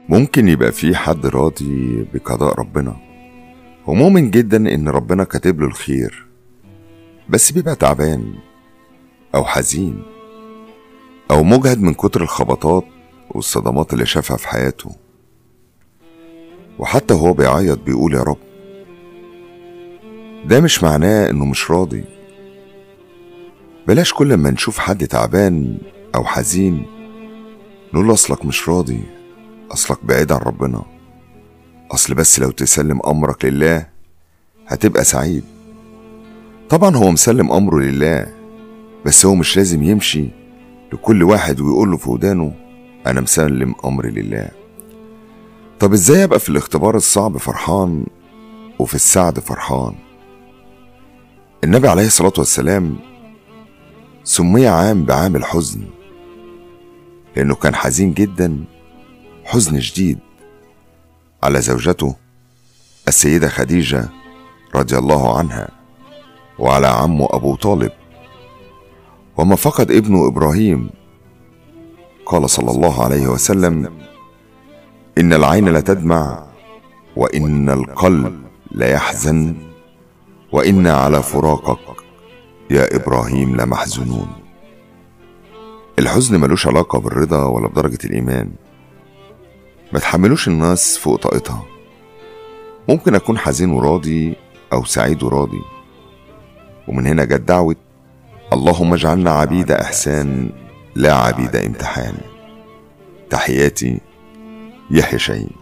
ممكن يبقى في حد راضي بقضاء ربنا ومؤمن جدا ان ربنا كاتب له الخير بس بيبقى تعبان او حزين او مجهد من كتر الخبطات والصدمات اللي شافها في حياته وحتى هو بيعيط بيقول يا رب ده مش معناه انه مش راضي بلاش كل ما نشوف حد تعبان او حزين نقول له اصلك مش راضي اصلك بعيد عن ربنا اصل بس لو تسلم امرك لله هتبقى سعيد طبعا هو مسلم امره لله بس هو مش لازم يمشي لكل واحد ويقول له في ودانه انا مسلم امري لله طب ازاي ابقى في الاختبار الصعب فرحان وفي السعد فرحان النبي عليه الصلاه والسلام سمي عام بعام الحزن لانه كان حزين جدا حزن شديد على زوجته السيده خديجه رضي الله عنها وعلى عمه ابو طالب وما فقد ابنه ابراهيم قال صلى الله عليه وسلم ان العين لتدمع وان القلب ليحزن وانا على فراقك يا ابراهيم لمحزونون الحزن ملوش علاقه بالرضا ولا بدرجه الايمان ما تحملوش الناس فوق طاقتها ممكن اكون حزين وراضي او سعيد وراضي ومن هنا جت دعوه اللهم اجعلنا عبيد احسان لا عبيد امتحان تحياتي يحيى شاهين